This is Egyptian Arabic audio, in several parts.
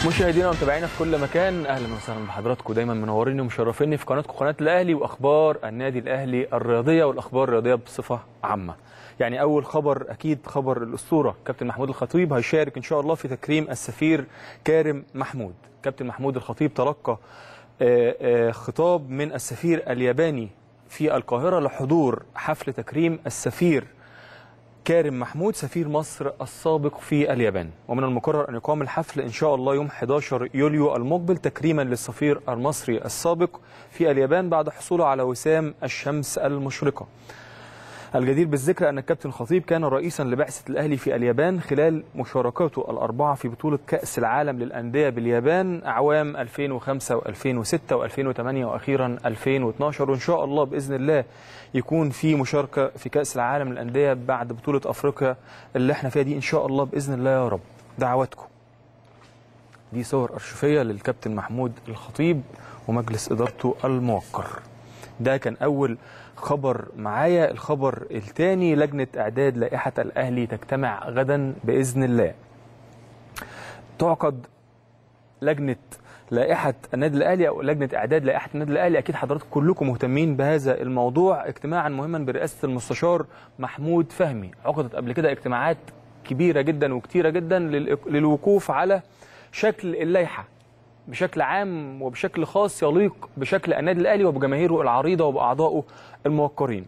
مشاهدينا ومتابعينا في كل مكان اهلا وسهلا بحضراتكم دايما منوريني ومشرفيني في قناتكم قناه الاهلي واخبار النادي الاهلي الرياضيه والاخبار الرياضيه بصفه عامه. يعني اول خبر اكيد خبر الاسطوره كابتن محمود الخطيب هيشارك ان شاء الله في تكريم السفير كارم محمود. كابتن محمود الخطيب تلقى آه، آه، خطاب من السفير الياباني في القاهره لحضور حفل تكريم السفير كارم محمود سفير مصر السابق في اليابان ومن المقرر أن يقام الحفل إن شاء الله يوم 11 يوليو المقبل تكريما للسفير المصري السابق في اليابان بعد حصوله على وسام الشمس المشرقة الجدير بالذكر أن الكابتن خطيب كان رئيسا لبعثة الأهلي في اليابان خلال مشاركاته الأربعة في بطولة كأس العالم للأندية باليابان أعوام 2005 و2006 و2008 وأخيرا 2012 وإن شاء الله بإذن الله يكون في مشاركة في كأس العالم للأندية بعد بطولة أفريقيا اللي احنا فيها دي إن شاء الله بإذن الله يا رب دعواتكم دي صور أرشيفية للكابتن محمود الخطيب ومجلس إدارته الموقر ده كان أول خبر معايا الخبر الثاني لجنة إعداد لائحة الأهلي تجتمع غدا بإذن الله تعقد لجنة لائحة النادي الأهلي أو لجنة إعداد لائحة النادي الأهلي أكيد حضراتكم كلكم مهتمين بهذا الموضوع اجتماعا مهما برئاسة المستشار محمود فهمي عقدت قبل كده اجتماعات كبيرة جدا وكتيرة جدا للإق- للوقوف على شكل اللائحة بشكل عام وبشكل خاص يليق بشكل النادي الاهلي وبجماهيره العريضه وباعضائه الموقرين.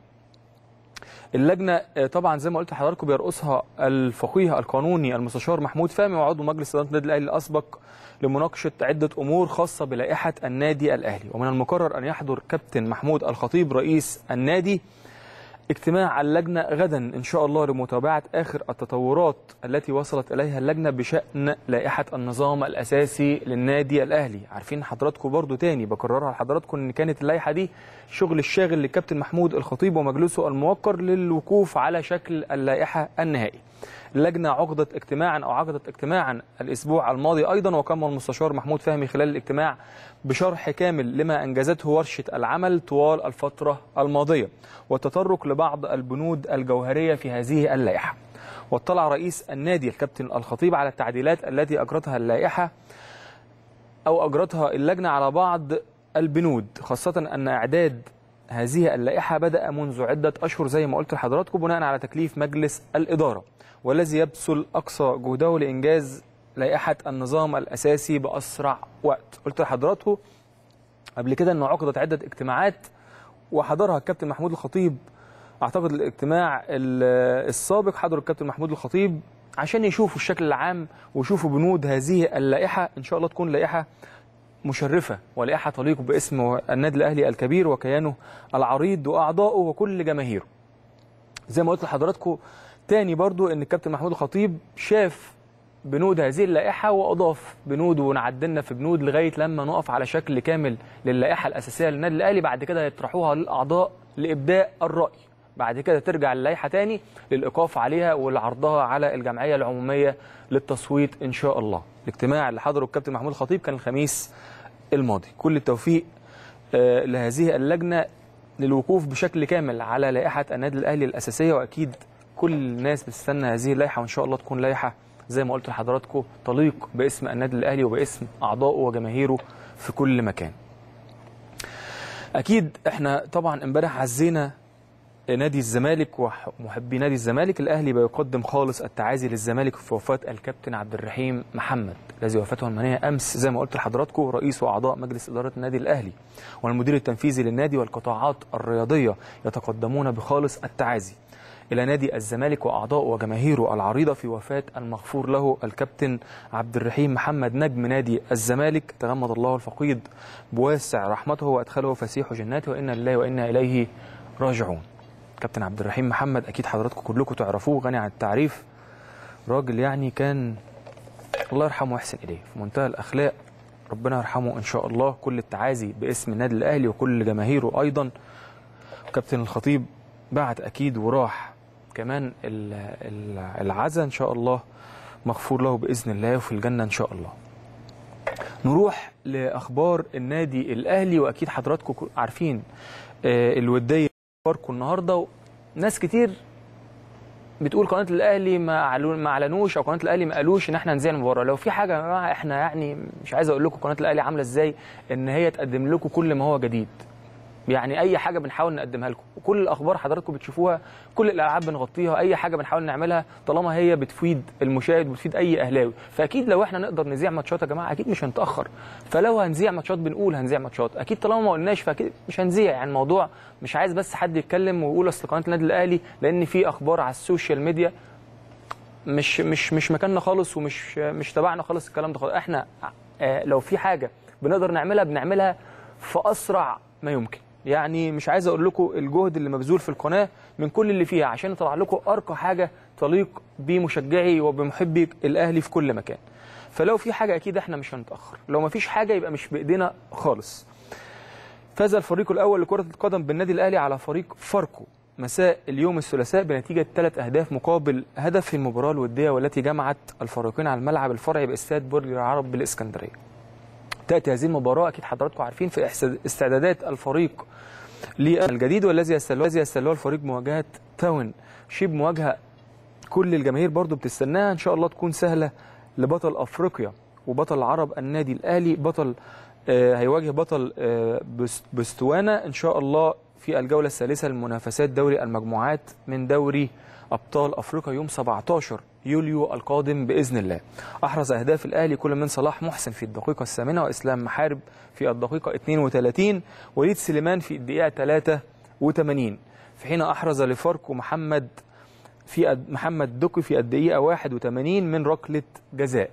اللجنه آه، طبعا زي ما قلت لحضراتكم بيرأسها الفقيه القانوني المستشار محمود فهمي وعضو مجلس اداره النادي الاهلي الاسبق لمناقشه عده امور خاصه بلائحه النادي الاهلي ومن المقرر ان يحضر كابتن محمود الخطيب رئيس النادي اجتماع اللجنة غدا إن شاء الله لمتابعة آخر التطورات التي وصلت إليها اللجنة بشأن لائحة النظام الأساسي للنادي الأهلي عارفين حضراتكم برضو تاني بكررها لحضراتكم إن كانت اللائحة دي شغل الشاغل للكابتن محمود الخطيب ومجلسه الموقر للوقوف على شكل اللائحة النهائي اللجنة عقدت اجتماعا أو عقدت اجتماعا الأسبوع الماضي أيضا وقام المستشار محمود فهمي خلال الاجتماع بشرح كامل لما أنجزته ورشة العمل طوال الفترة الماضية والتطرق لبعض البنود الجوهرية في هذه اللائحة واطلع رئيس النادي الكابتن الخطيب على التعديلات التي أجرتها اللائحة أو أجرتها اللجنة على بعض البنود خاصة أن إعداد هذه اللائحة بدأ منذ عدة أشهر زي ما قلت لحضراتكم بناء على تكليف مجلس الإدارة والذي يبذل أقصى جهده لإنجاز لائحة النظام الأساسي بأسرع وقت قلت لحضراتكم قبل كده أنه عقدت عدة اجتماعات وحضرها الكابتن محمود الخطيب اعتقد الاجتماع ال- السابق حضر الكابتن محمود الخطيب عشان يشوفوا الشكل العام ويشوفوا بنود هذه اللائحه ان شاء الله تكون لائحه مشرفه ولائحه تليق باسم النادي الاهلي الكبير وكيانه العريض واعضائه وكل جماهيره. زي ما قلت لحضراتكم تاني برضو ان الكابتن محمود الخطيب شاف بنود هذه اللائحه واضاف بنود ونعدلنا في بنود لغايه لما نقف على شكل كامل للائحه الاساسيه للنادي الاهلي بعد كده يطرحوها للاعضاء لابداء الراي بعد كده ترجع اللائحه تاني للايقاف عليها ولعرضها على الجمعيه العموميه للتصويت ان شاء الله الاجتماع اللي حضره الكابتن محمود الخطيب كان الخميس الماضي كل التوفيق آه، لهذه اللجنه للوقوف بشكل كامل على لائحه النادي الاهلي الاساسيه واكيد كل الناس بتستنى هذه اللائحه وان شاء الله تكون لائحه زي ما قلت لحضراتكم تليق باسم النادي الاهلي وباسم اعضائه وجماهيره في كل مكان. اكيد احنا طبعا امبارح عزينا نادي الزمالك ومحبي نادي الزمالك الاهلي بيقدم خالص التعازي للزمالك في وفاه الكابتن عبد الرحيم محمد الذي وفاته المنيه امس زي ما قلت لحضراتكم رئيس واعضاء مجلس اداره النادي الاهلي والمدير التنفيذي للنادي والقطاعات الرياضيه يتقدمون بخالص التعازي الى نادي الزمالك واعضائه وجماهيره العريضه في وفاه المغفور له الكابتن عبد الرحيم محمد نجم نادي الزمالك تغمد الله الفقيد بواسع رحمته وادخله فسيح جناته وانا لله وانا اليه راجعون كابتن عبد الرحيم محمد اكيد حضراتكم كلكم تعرفوه غني عن التعريف راجل يعني كان الله يرحمه ويحسن اليه في منتهى الاخلاق ربنا يرحمه ان شاء الله كل التعازي باسم النادي الاهلي وكل جماهيره ايضا كابتن الخطيب بعت اكيد وراح كمان ال- ال- العزا ان شاء الله مغفور له باذن الله وفي الجنه ان شاء الله نروح لاخبار النادي الاهلي واكيد حضراتكم عارفين آه، الوديه اخباركم النهارده ناس كتير بتقول قناه الاهلي ما اعلنوا ما اعلنوش او قناه الاهلي ما قالوش ان احنا هنذيع المباراه لو في حاجه يا جماعه احنا يعني مش عايز اقول لكم قناه الاهلي عامله ازاي ان هي تقدم لكم كل ما هو جديد يعني اي حاجه بنحاول نقدمها لكم وكل الاخبار حضراتكم بتشوفوها كل الالعاب بنغطيها اي حاجه بنحاول نعملها طالما هي بتفيد المشاهد وبتفيد اي اهلاوي فاكيد لو احنا نقدر نذيع ماتشات يا جماعه اكيد مش هنتاخر فلو هنذيع ماتشات بنقول هنذيع ماتشات اكيد طالما ما قلناش فاكيد مش هنذيع يعني الموضوع مش عايز بس حد يتكلم ويقول اصل قناه النادي الاهلي لان في اخبار على السوشيال ميديا مش مش مش مكاننا خالص ومش مش تبعنا خالص الكلام ده خالص احنا آه، لو في حاجه بنقدر نعملها بنعملها في اسرع ما يمكن يعني مش عايز اقول لكم الجهد اللي مبذول في القناه من كل اللي فيها عشان نطلع لكم ارقى حاجه تليق بمشجعي وبمحبي الاهلي في كل مكان فلو في حاجه اكيد احنا مش هنتاخر لو ما فيش حاجه يبقى مش بايدينا خالص فاز الفريق الاول لكره القدم بالنادي الاهلي على فريق فاركو مساء اليوم الثلاثاء بنتيجه ثلاث اهداف مقابل هدف في المباراه الوديه والتي جمعت الفريقين على الملعب الفرعي باستاد برج العرب بالاسكندريه. تاتي هذه المباراه اكيد حضراتكم عارفين في إحساد- استعدادات الفريق للجديد والذي يستلوه الذي يستلوه الفريق مواجهه تاون شيب مواجهه كل الجماهير برضو بتستناها ان شاء الله تكون سهله لبطل افريقيا وبطل العرب النادي الاهلي بطل آه، هيواجه بطل آه، بس- بستوانا ان شاء الله في الجوله الثالثه لمنافسات دوري المجموعات من دوري ابطال افريقيا يوم 17 يوليو القادم باذن الله. احرز اهداف الاهلي كل من صلاح محسن في الدقيقه الثامنه واسلام محارب في الدقيقه 32 وليد سليمان في الدقيقه 83 في حين احرز لفاركو محمد في أد- محمد دقي في الدقيقة 81 من ركلة جزاء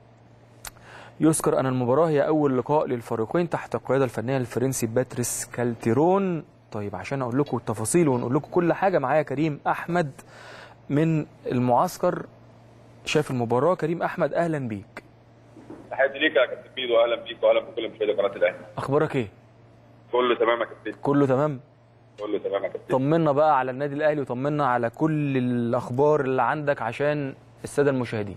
يذكر أن المباراة هي أول لقاء للفريقين تحت القيادة الفنية الفرنسي باتريس كالتيرون طيب عشان أقول لكم التفاصيل ونقول لكم كل حاجة معايا كريم أحمد من المعسكر شاف المباراة كريم أحمد أهلا بيك تحياتي ليك يا كابتن ميدو اهلا بيك واهلا بكل مشاهدي قناه الاهلي أخبارك إيه؟ كله تمام يا كابتن كله تمام؟ كله تمام يا كابتن طمنا بقى على النادي الأهلي وطمنا على كل الأخبار اللي عندك عشان السادة المشاهدين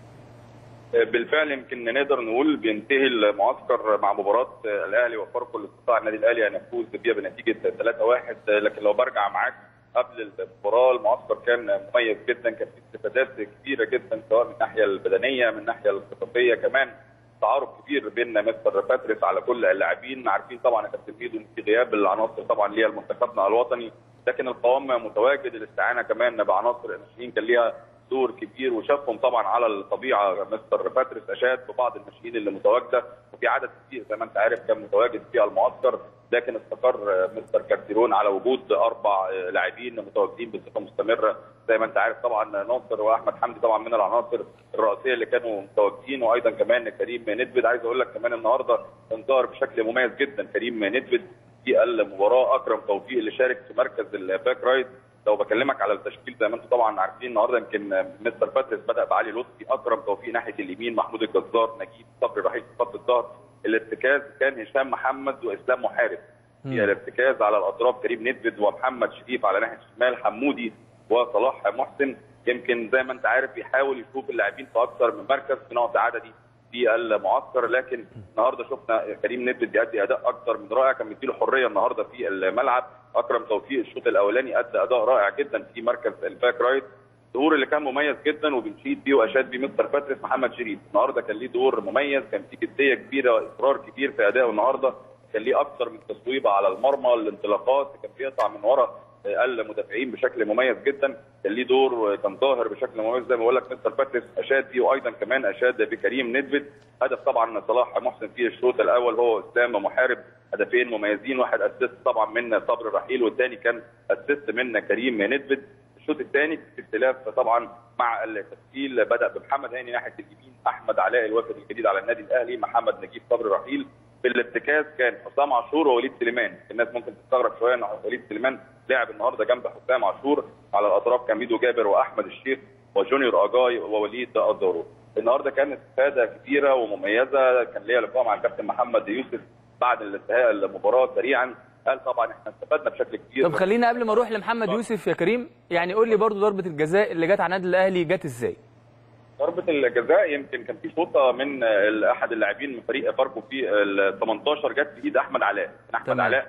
بالفعل يمكن نقدر نقول بينتهي المعسكر مع مباراه الاهلي وفاركو اللي استطاع النادي الاهلي ان يفوز بيها بنتيجه 3-1 لكن لو برجع معاك قبل المباراه المعسكر كان مميز جدا كان في استفادات كبيره جدا سواء من الناحيه البدنيه من الناحيه الخططيه كمان تعارف كبير بين مستر باتريس على كل اللاعبين عارفين طبعا يا كابتن ميدو ان في غياب العناصر طبعا ليها لمنتخبنا الوطني لكن القوام متواجد الاستعانه كمان بعناصر الناشئين كان ليها دور كبير وشافهم طبعا على الطبيعه مستر باتريس اشاد ببعض الناشئين اللي متواجده وفي عدد كبير زي ما انت عارف كان متواجد في المعسكر لكن استقر مستر كارتيرون على وجود اربع لاعبين متواجدين بصفه مستمره زي ما انت عارف طبعا ناصر واحمد حمدي طبعا من العناصر الرئيسيه اللي كانوا متواجدين وايضا كمان كريم ندفد عايز اقول لك كمان النهارده انظهر بشكل مميز جدا كريم ندفد في المباراه اكرم توفيق اللي شارك في مركز الباك رايت لو بكلمك على التشكيل زي ما انتم طبعا عارفين النهارده يمكن مستر باتريس بدا بعلي لطفي اكرم توفيق ناحيه اليمين محمود الجزار نجيب صبري رحيل في خط الظهر الارتكاز كان هشام محمد واسلام محارب في الارتكاز على الاطراف كريم ندفد ومحمد شريف على ناحيه الشمال حمودي وصلاح محسن يمكن زي ما انت عارف بيحاول يشوف اللاعبين في اكثر من مركز في نقط عددي في المعسكر لكن النهارده شفنا كريم ندفد بيأدي اداء اكثر من رائع كان مديله حريه النهارده في الملعب اكرم توفيق الشوط الاولاني ادى اداء رائع جدا في مركز الباك رايت الظهور اللي كان مميز جدا وبنشيد بيه واشاد بيه مستر باتريس محمد شريف النهارده كان ليه دور مميز كان في جديه كبيره واصرار كبير في ادائه النهارده كان ليه اكثر من تصويبه على المرمى الانطلاقات كان بيقطع من ورا المدافعين بشكل مميز جدا كان ليه دور كان ظاهر بشكل مميز زي ما بقول لك مستر باتريس اشاد بيه وايضا كمان اشاد بكريم ندفد هدف طبعا صلاح محسن في الشوط الاول هو اسلام محارب هدفين مميزين واحد اسيست طبعا من صبري رحيل والثاني كان اسيست من كريم ندفد الشوط الثاني في اختلاف طبعا مع التشكيل بدا بمحمد هاني ناحيه اليمين احمد علاء الوافد الجديد على النادي الاهلي محمد نجيب صبري رحيل في الارتكاز كان حسام عاشور ووليد سليمان الناس ممكن تستغرب شويه ان وليد سليمان لعب النهارده جنب حسام عاشور على الاطراف كان ميدو جابر واحمد الشيخ وجونيور اجاي ووليد الزهرو النهارده كانت استفاده كبيره ومميزه كان ليا لقاء مع الكابتن محمد يوسف بعد انتهاء المباراه سريعا قال طبعا احنا استفدنا بشكل كبير طب خلينا قبل ما اروح لمحمد يوسف يا كريم يعني قول لي برضو ضربه الجزاء اللي جت على النادي الاهلي جت ازاي ضربة الجزاء يمكن كان في شوطة من احد اللاعبين من فريق فاركو في ال 18 جت في ايد احمد علاء، احمد تمام. علاء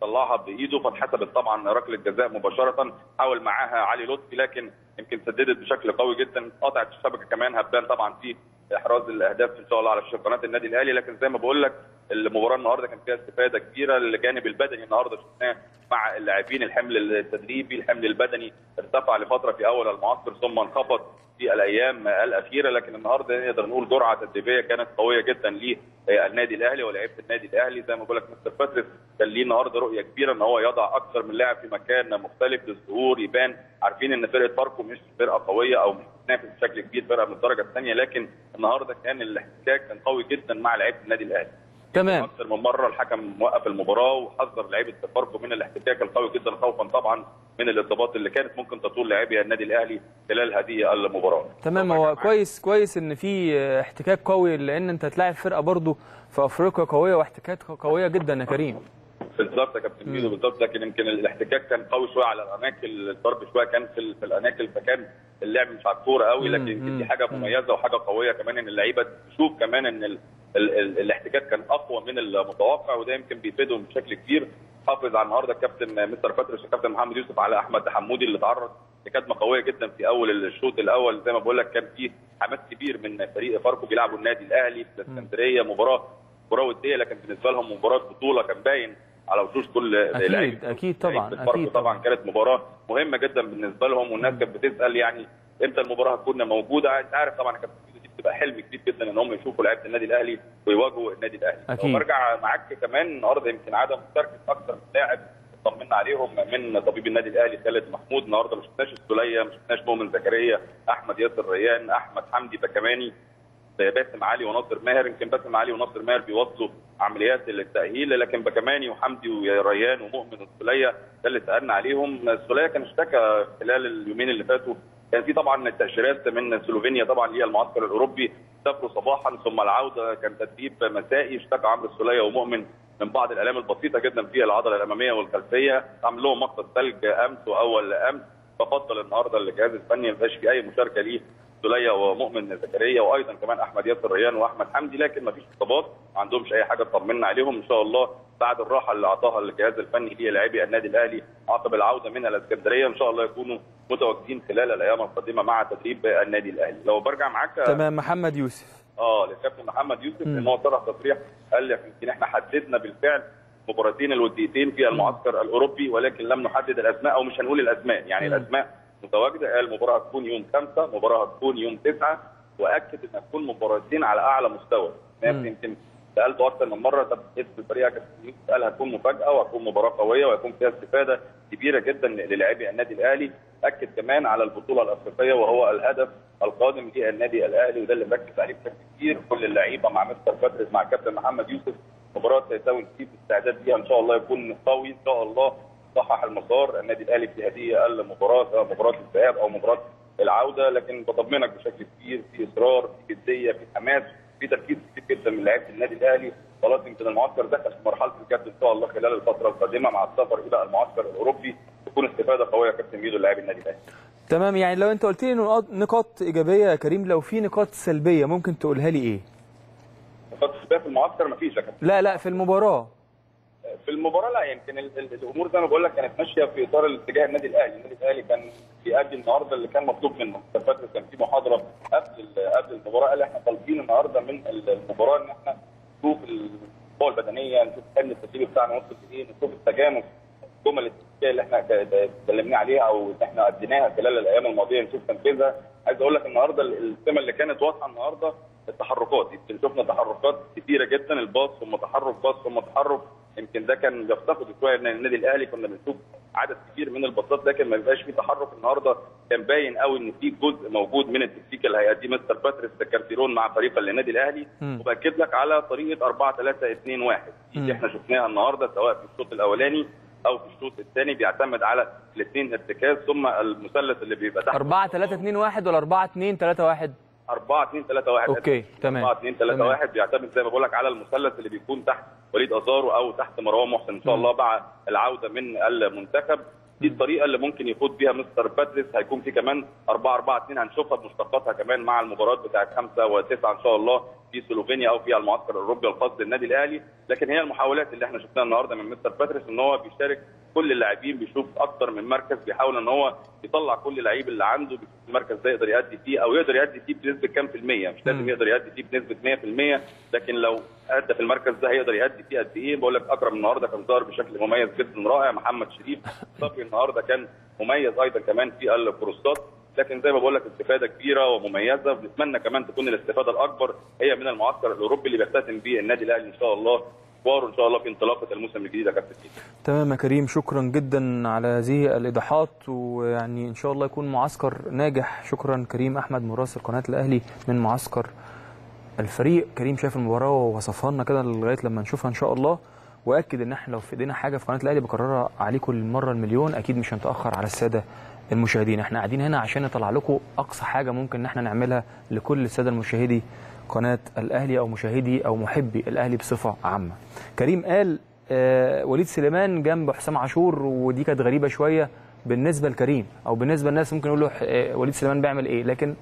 طلعها بايده فاتحسبت طبعا ركله جزاء مباشره حاول معاها علي لطفي لكن يمكن سددت بشكل قوي جدا قطعت الشبكه كمان هبان طبعا في احراز الاهداف ان شاء الله على شاشه قناه النادي الاهلي لكن زي ما بقول لك المباراه النهارده كان فيها استفاده كبيره الجانب البدني النهارده شفناه مع اللاعبين الحمل التدريبي الحمل البدني ارتفع لفتره في اول المعسكر ثم انخفض في الايام الاخيره لكن النهارده نقدر نقول جرعه تدريبيه كانت قويه جدا للنادي الاهلي ولاعيبه النادي الاهلي زي ما بقول لك مستر باتريس كان ليه النهارده رؤيه كبيره ان هو يضع اكثر من لاعب في مكان مختلف للظهور يبان عارفين ان فرقه فاركو مش فرقه قويه او مش بتنافس بشكل كبير فرقه من الدرجه الثانيه لكن النهارده كان الاحتكاك كان قوي جدا مع لعيبه النادي الاهلي تمام اكثر من مره الحكم وقف المباراه وحذر لعيبه فاركو من الاحتكاك القوي جدا خوفا طبعا من الاصابات اللي كانت ممكن تطول لاعبي النادي الاهلي خلال هذه المباراه. تمام هو كويس كويس ان في احتكاك قوي لان انت هتلاعب فرقه برضو في افريقيا قويه واحتكاكات قويه جدا يا كريم. بالظبط يا كابتن ميدو بالظبط لكن يمكن الاحتكاك كان قوي شويه على الاماكن الضرب شويه كان في, في الاماكن فكان اللعب مش على الكوره قوي لكن يمكن دي حاجه مميزه وحاجه قويه كمان ان اللعيبه تشوف كمان ان ال ال ال الاحتكاك كان اقوى من المتوقع وده يمكن بيفيدهم بشكل كبير حافظ على النهارده الكابتن مستر باتريس الكابتن محمد يوسف على احمد حمودي اللي تعرض لكدمه قويه جدا في اول الشوط الاول زي ما بقول لك كان في حماس كبير من فريق فاركو بيلعبوا النادي الاهلي في الاسكندريه مباراه مباراه وديه لكن بالنسبه لهم مباراه بطوله كان باين على وشوش كل اكيد اكيد طبعا اكيد طبعا كانت مباراه مهمه جدا بالنسبه لهم والناس كانت بتسال يعني امتى المباراه هتكون موجوده انت عارف طبعا كابتن دي بتبقى حلم كبير جدا ان هم يشوفوا لعيبه النادي الاهلي ويواجهوا النادي الاهلي اكيد برجع معاك كمان النهارده يمكن عدم مشاركه اكثر من لاعب طمنا عليهم من طبيب النادي الاهلي خالد محمود النهارده ما شفناش السوليه ما شفناش مؤمن زكريا احمد ياسر ريان احمد حمدي بكماني باسم علي وناصر ماهر يمكن باسم علي وناصر ماهر بيواصلوا عمليات التاهيل لكن بكماني وحمدي وريان ومؤمن والسوليه ده اللي سالنا عليهم السوليه كان اشتكى خلال اليومين اللي فاتوا كان في طبعا التاشيرات من سلوفينيا طبعا ليها المعسكر الاوروبي سافروا صباحا ثم العوده كان تدريب مسائي اشتكى عمرو السوليه ومؤمن من بعض الالام البسيطه جدا في العضله الاماميه والخلفيه عمل لهم مقصد ثلج امس واول امس ففضل النهارده الجهاز الفني ما يبقاش في اي مشاركه ليه سوليه ومؤمن زكريا وايضا كمان احمد ياسر ريان واحمد حمدي لكن ما فيش اصابات ما عندهمش اي حاجه تطمنا عليهم ان شاء الله بعد الراحه اللي اعطاها الجهاز الفني للاعبي النادي الاهلي عقب العوده من الاسكندريه ان شاء الله يكونوا متواجدين خلال الايام القادمه مع تدريب النادي الاهلي لو برجع معاك تمام محمد يوسف اه للكابتن محمد يوسف ان هو صرح تصريح قال لك يمكن احنا حددنا بالفعل مباراتين الوديتين في المعسكر الاوروبي ولكن لم نحدد الاسماء او مش هنقول الاسماء يعني مم. الاسماء متواجده قال المباراه هتكون يوم خمسه مباراه هتكون يوم تسعه واكد ان هتكون مباراتين على اعلى مستوى ناس مم. يمكن سالته اكثر من مره طب اسم فريقك قال هتكون مفاجاه وهتكون مباراه قويه وهيكون فيها استفاده كبيره جدا للاعبي النادي الاهلي اكد كمان على البطوله الافريقيه وهو الهدف القادم للنادي الاهلي وده اللي مركز عليه بشكل كبير كل اللعيبه مع مستر باتريس مع كابتن محمد يوسف مباراه سيساوي الكيف الاستعداد ليها ان شاء الله يكون قوي ان شاء الله صحح المسار النادي الاهلي في هذه المباراه سواء مباراه الذهاب او مباراه العوده لكن بطمنك بشكل كبير في اصرار في جديه في حماس في تركيز كبير جدا من لعيبه النادي الاهلي خلاص يمكن المعسكر دخل في مرحله الجد ان شاء الله خلال الفتره القادمه مع السفر الى المعسكر الاوروبي تكون استفاده قويه يا كابتن ميدو لاعبي النادي الاهلي تمام يعني لو انت قلت لي نقاط نقاط ايجابيه يا كريم لو في نقاط سلبيه ممكن تقولها لي ايه خط السباق في المعسكر مفيش يا كابتن لا لا في المباراه في المباراه لا يمكن ال- ال- الامور زي ما بقول لك كانت ماشيه في اطار الاتجاه النادي الاهلي، النادي الاهلي كان بيأدي النهارده اللي كان مطلوب منه، كان فاكر كان في محاضره قبل ال- قبل المباراه قال احنا طالبين النهارده من ال- المباراه ان احنا نشوف القوه البدنيه، نشوف حمل التدريب بتاعنا وصل لايه، نشوف التجانس الجمل التكتيكيه اللي احنا ك- اتكلمنا عليها او اللي احنا اديناها خلال الايام الماضيه نشوف تنفيذها، عايز اقول لك النهارده ال- السمه اللي كانت واضحه النهارده التحركات يمكن شفنا تحركات كثيره جدا الباص ثم تحرك باص ثم تحرك يمكن ده كان بيفتقد شويه ان النادي الاهلي كنا بنشوف عدد كبير من الباصات لكن ما بيبقاش فيه تحرك النهارده كان باين قوي ان في جزء موجود من التكتيك اللي هيأديه مستر باتريس كارتيرون مع فريق النادي الاهلي مم. وباكد لك على طريقه 4 3 2 1 مم. اللي احنا شفناها النهارده سواء في الشوط الاولاني او في الشوط الثاني بيعتمد على الاثنين ارتكاز ثم المثلث اللي بيبقى تحت 4 3 2 1 ولا 4 2 3 1 4 2 3 1 أوكي، تمام. 4 2 3 تمام. 1 بيعتمد زي ما بقول لك على المثلث اللي بيكون تحت وليد ازارو او تحت مروان محسن ان شاء الله مع العوده من المنتخب دي الطريقه اللي ممكن يخوض بيها مستر باتريس هيكون في كمان 4 4 2 هنشوفها بمشتقاتها كمان مع المباراه بتاعت 5 و9 ان شاء الله في سلوفينيا او في المعسكر الاوروبي الخاص بالنادي الاهلي لكن هي المحاولات اللي احنا شفناها النهارده من مستر باتريس ان هو بيشارك كل اللاعبين بيشوف اكتر من مركز بيحاول ان هو يطلع كل لعيب اللي عنده بيشوف المركز ده يقدر يأدي فيه او يقدر يأدي فيه بنسبه كام في الميه مش لازم مم. يقدر يأدي فيه بنسبه 100% لكن لو ادى في المركز ده هيقدر يأدي فيه قد ايه بقول لك اكرم النهارده كان ظاهر بشكل مميز جدا رائع محمد شريف صبري النهارده كان مميز ايضا كمان في الكروسات لكن زي ما بقول لك استفاده كبيره ومميزه بنتمنى كمان تكون الاستفاده الاكبر هي من المعسكر الاوروبي اللي بيختتم به النادي الاهلي ان شاء الله مشواره ان شاء الله في انطلاقه الموسم الجديد يا كابتن سيدي. تمام يا كريم شكرا جدا على هذه الايضاحات ويعني ان شاء الله يكون معسكر ناجح شكرا كريم احمد مراسل قناه الاهلي من معسكر الفريق كريم شاف المباراه ووصفها لنا كده لغايه لما نشوفها ان شاء الله واكد ان احنا لو في ايدينا حاجه في قناه الاهلي بكررها عليكم المره المليون اكيد مش هنتاخر على الساده المشاهدين احنا قاعدين هنا عشان نطلع لكم اقصى حاجه ممكن ان احنا نعملها لكل الساده المشاهدي قناه الاهلي او مشاهدي او محبي الاهلي بصفه عامه كريم قال آه وليد سليمان جنب حسام عاشور ودي كانت غريبه شويه بالنسبه لكريم او بالنسبه للناس ممكن يقولوا آه وليد سليمان بيعمل ايه لكن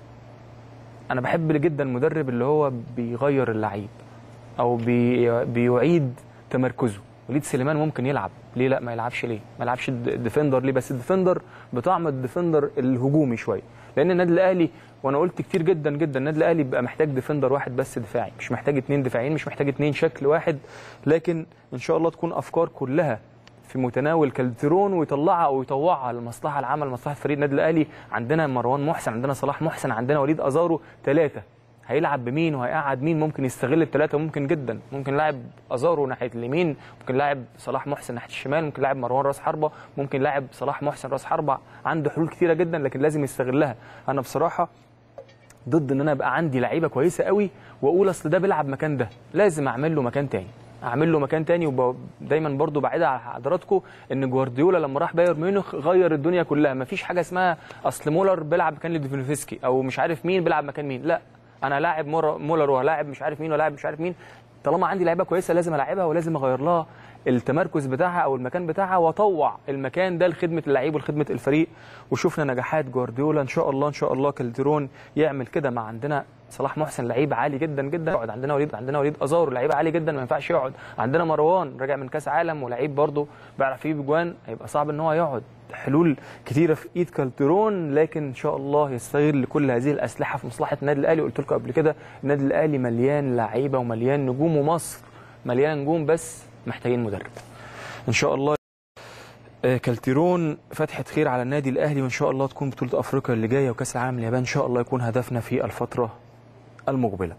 انا بحب جدا المدرب اللي هو بيغير اللعيب او بي بيعيد تمركزه وليد سليمان ممكن يلعب ليه لا ما يلعبش ليه ما يلعبش د- ديفندر ليه بس الديفندر بطعم الديفندر الهجومي شويه لان النادي الاهلي وانا قلت كتير جدا جدا النادي الاهلي بيبقى محتاج ديفندر واحد بس دفاعي مش محتاج اتنين دفاعيين مش محتاج اتنين شكل واحد لكن ان شاء الله تكون افكار كلها في متناول كالترون ويطلعها او يطوعها للمصلحه العامه لمصلحه فريق النادي الاهلي عندنا مروان محسن عندنا صلاح محسن عندنا وليد ازارو ثلاثه هيلعب بمين وهيقعد مين ممكن يستغل الثلاثه ممكن جدا ممكن لاعب ازارو ناحيه اليمين ممكن لاعب صلاح محسن ناحيه الشمال ممكن لاعب مروان راس حربه ممكن لاعب صلاح محسن راس حربه عنده حلول كتيره جدا لكن لازم يستغلها انا بصراحه ضد ان انا ابقى عندي لعيبه كويسه قوي واقول اصل ده بيلعب مكان ده لازم اعمل له مكان تاني اعمل له مكان تاني ودايما برضو بعيد على حضراتكم ان جوارديولا لما راح بايرن ميونخ غير الدنيا كلها مفيش حاجه اسمها اصل مولر بيلعب مكان لديفينوفسكي او مش عارف مين بيلعب مكان مين لا انا لاعب مر- مولر ولاعب مش عارف مين ولاعب مش عارف مين طالما عندي لعيبه كويسه لازم العبها ولازم اغير لها التمركز بتاعها او المكان بتاعها واطوع المكان ده لخدمه اللعيب ولخدمه الفريق وشفنا نجاحات جوارديولا ان شاء الله ان شاء الله كالترون يعمل كده مع عندنا صلاح محسن لعيب عالي جدا جدا يقعد عندنا وليد عندنا وليد ازار لعيب عالي جدا ما ينفعش يقعد عندنا مروان راجع من كاس عالم ولعيب برضه بيعرف يجيب اجوان هيبقى صعب ان هو يقعد حلول كتيره في ايد كالترون لكن ان شاء الله يستغل كل هذه الاسلحه في مصلحه النادي الاهلي قلت لكم قبل كده النادي الاهلي مليان لعيبه ومليان نجوم ومصر مليان نجوم بس محتاجين مدرب ان شاء الله آه، كالتيرون فتحة خير على النادي الاهلي وان شاء الله تكون بطوله افريقيا اللي جايه وكاس العالم اليابان ان شاء الله يكون هدفنا في الفتره المقبله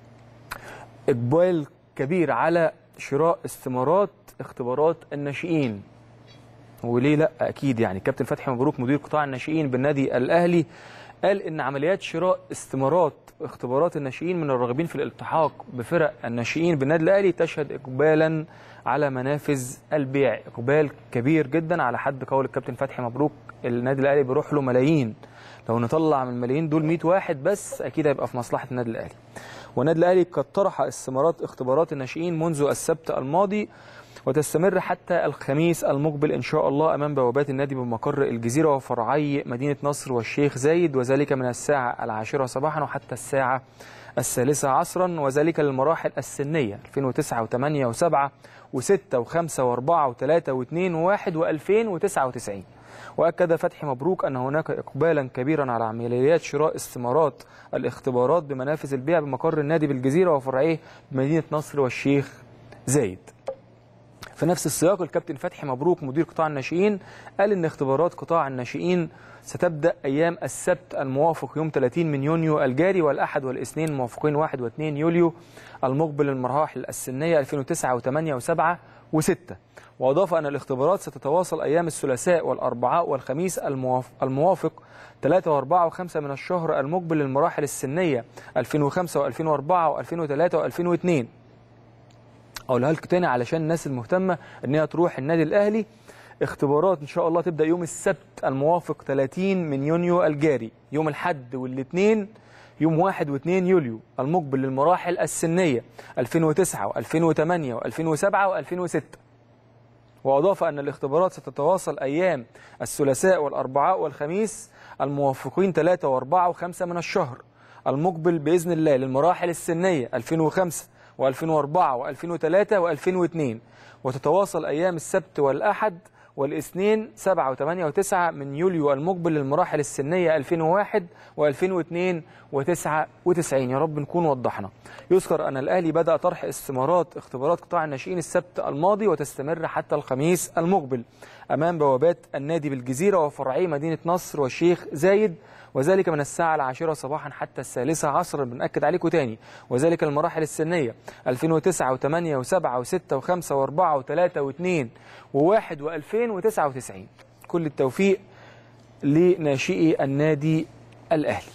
اقبال كبير على شراء استمارات اختبارات الناشئين وليه لا اكيد يعني كابتن فتحي مبروك مدير قطاع الناشئين بالنادي الاهلي قال ان عمليات شراء استمارات اختبارات الناشئين من الراغبين في الالتحاق بفرق الناشئين بالنادي الاهلي تشهد اقبالا على منافذ البيع اقبال كبير جدا على حد قول الكابتن فتحي مبروك النادي الاهلي بيروح له ملايين لو نطلع من الملايين دول 100 واحد بس اكيد هيبقى في مصلحه النادي الاهلي والنادي الاهلي قد طرح استمارات اختبارات الناشئين منذ السبت الماضي وتستمر حتى الخميس المقبل إن شاء الله أمام بوابات النادي بمقر الجزيرة وفرعي مدينة نصر والشيخ زايد وذلك من الساعة العاشرة صباحا وحتى الساعة الثالثة عصرا وذلك للمراحل السنية 2009 و8 و7 و6 و5 و4 و3 و2 و1 و2099 وأكد فتحي مبروك أن هناك إقبالا كبيرا على عمليات شراء استمارات الاختبارات بمنافذ البيع بمقر النادي بالجزيرة وفرعيه بمدينة نصر والشيخ زايد في نفس السياق الكابتن فتحي مبروك مدير قطاع الناشئين قال ان اختبارات قطاع الناشئين ستبدا ايام السبت الموافق يوم 30 من يونيو الجاري والاحد والاثنين موافقين 1 و2 يوليو المقبل المراحل السنيه 2009 و8 و7 و6 واضاف ان الاختبارات ستتواصل ايام الثلاثاء والاربعاء والخميس المواف- الموافق 3 و4 و5 من الشهر المقبل للمراحل السنيه 2005 و2004 و2003 و2002 اقولها لكم تاني علشان الناس المهتمه ان هي تروح النادي الاهلي اختبارات ان شاء الله تبدا يوم السبت الموافق 30 من يونيو الجاري يوم الاحد والاثنين يوم 1 و2 يوليو المقبل للمراحل السنيه 2009 و2008 و2007 و2006 وأضاف أن الاختبارات ستتواصل أيام الثلاثاء والأربعاء والخميس الموافقين 3 و4 و5 من الشهر المقبل بإذن الله للمراحل السنية 2005 و2004 و2003 و2002 وتتواصل أيام السبت والأحد والاثنين 7 و8 و9 من يوليو المقبل للمراحل السنية 2001 و2002 و99 يا رب نكون وضحنا يذكر أن الأهلي بدأ طرح استمارات اختبارات قطاع الناشئين السبت الماضي وتستمر حتى الخميس المقبل أمام بوابات النادي بالجزيرة وفرعي مدينة نصر والشيخ زايد وذلك من الساعة العاشرة صباحا حتى الثالثة عصرا بنأكد عليكم تاني وذلك المراحل السنية 2009 و8 و7 و6 و5 و4 و3 و2 و1 و2099 كل التوفيق لناشئي النادي الأهلي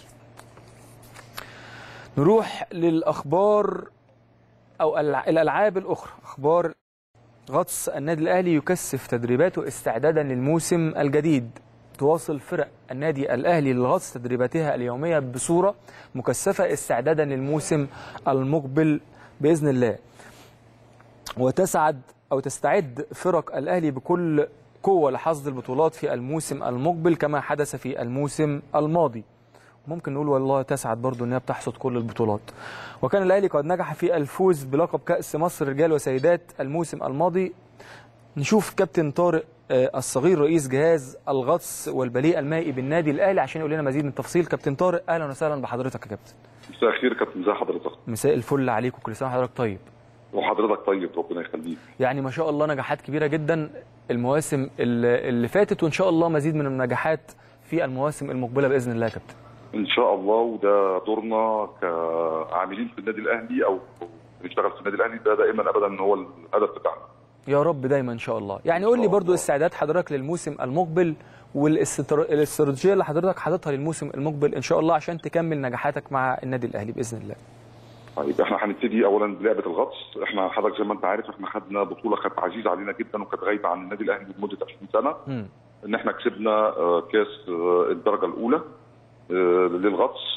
نروح للأخبار أو الألعاب الأخرى أخبار غطس النادي الأهلي يكثف تدريباته استعدادا للموسم الجديد تواصل فرق النادي الأهلي للغطس تدريباتها اليومية بصورة مكثفة استعدادا للموسم المقبل بإذن الله وتسعد أو تستعد فرق الأهلي بكل قوة لحصد البطولات في الموسم المقبل كما حدث في الموسم الماضي ممكن نقول والله تسعد برضو أنها بتحصد كل البطولات وكان الأهلي قد نجح في الفوز بلقب كأس مصر رجال وسيدات الموسم الماضي نشوف كابتن طارق الصغير رئيس جهاز الغطس والبليء المائي بالنادي الاهلي عشان يقول لنا مزيد من التفصيل كابتن طارق اهلا وسهلا بحضرتك يا كابتن مساء الخير كابتن ازي حضرتك مساء الفل عليك وكل سنه وحضرتك طيب وحضرتك طيب ربنا يخليك يعني ما شاء الله نجاحات كبيره جدا المواسم اللي فاتت وان شاء الله مزيد من النجاحات في المواسم المقبله باذن الله يا كابتن ان شاء الله وده دورنا كعاملين في النادي الاهلي او بنشتغل في النادي الاهلي ده دائما ابدا هو الهدف بتاعنا يا رب دايما ان شاء الله يعني قول لي برضو استعداد حضرتك للموسم المقبل والاستراتيجيه اللي حضرتك حاططها للموسم المقبل ان شاء الله عشان تكمل نجاحاتك مع النادي الاهلي باذن الله طيب احنا هنبتدي اولا بلعبه الغطس احنا حضرتك زي ما انت عارف احنا خدنا بطوله كانت عزيزه علينا جدا وكانت غايبه عن النادي الاهلي لمده 20 سنه م. ان احنا كسبنا كاس الدرجه الاولى للغطس